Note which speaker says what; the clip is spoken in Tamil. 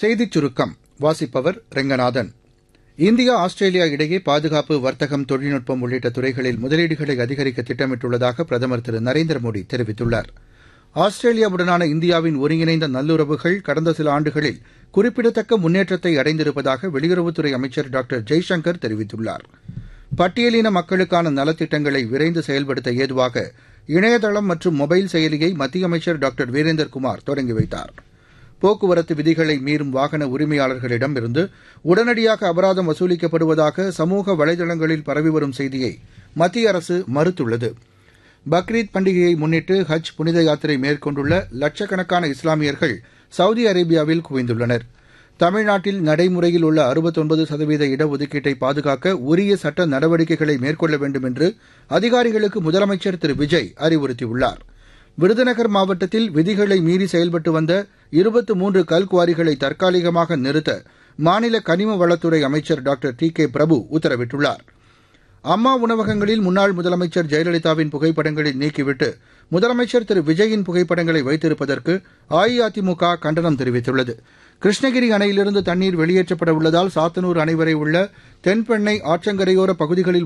Speaker 1: செய்திச் சுருக்கம் வாசிப்பவர் ரெங்கநாதன் இந்தியா ஆஸ்திரேலியா இடையே பாதுகாப்பு வர்த்தகம் தொழில்நுட்பம் உள்ளிட்ட துறைகளில் முதலீடுகளை அதிகரிக்க திட்டமிட்டுள்ளதாக பிரதமர் திரு நரேந்திர மோடி தெரிவித்துள்ளார் ஆஸ்திரேலியாவுடனான இந்தியாவின் ஒருங்கிணைந்த நல்லுறவுகள் கடந்த சில ஆண்டுகளில் குறிப்பிடத்தக்க முன்னேற்றத்தை அடைந்திருப்பதாக வெளியுறவுத்துறை அமைச்சர் டாக்டர் ஜெய்சங்கர் தெரிவித்துள்ளார் பட்டியலின மக்களுக்கான நலத்திட்டங்களை விரைந்து செயல்படுத்த ஏதுவாக இணையதளம் மற்றும் மொபைல் செயலியை மத்திய அமைச்சர் டாக்டர் வீரேந்தர்குமார் தொடங்கி வைத்தார் போக்குவரத்து விதிகளை மீறும் வாகன உரிமையாளர்களிடமிருந்து உடனடியாக அபராதம் வசூலிக்கப்படுவதாக சமூக வலைதளங்களில் பரவி வரும் செய்தியை மத்திய அரசு மறுத்துள்ளது பக்ரீத் பண்டிகையை முன்னிட்டு ஹஜ் புனித யாத்திரை மேற்கொண்டுள்ள லட்சக்கணக்கான இஸ்லாமியர்கள் சவுதி அரேபியாவில் குவிந்துள்ளனர் தமிழ்நாட்டில் நடைமுறையில் உள்ள அறுபத்தொன்பது சதவீத இடஒதுக்கீட்டை பாதுகாக்க உரிய சட்ட நடவடிக்கைகளை மேற்கொள்ள வேண்டும் என்று அதிகாரிகளுக்கு முதலமைச்சர் திரு விஜய் அறிவுறுத்தியுள்ளார் விருதுநகர் மாவட்டத்தில் விதிகளை மீறி செயல்பட்டு வந்த இருபத்து மூன்று கல்குவாரிகளை தற்காலிகமாக நிறுத்த மாநில கனிம வளத்துறை அமைச்சர் டாக்டர் டி கே பிரபு உத்தரவிட்டுள்ளார் அம்மா உணவகங்களில் முன்னாள் முதலமைச்சர் ஜெயலலிதாவின் புகைப்படங்களை நீக்கிவிட்டு முதலமைச்சர் திரு விஜயின் புகைப்படங்களை வைத்திருப்பதற்கு அஇஅதிமுக கண்டனம் தெரிவித்துள்ளது கிருஷ்ணகிரி அணையிலிருந்து தண்ணீர் வெளியேற்றப்பட உள்ளதால் சாத்தனூர் அணை வரை உள்ள தென்பெண்ணை ஆற்றங்கரையோர பகுதிகளில்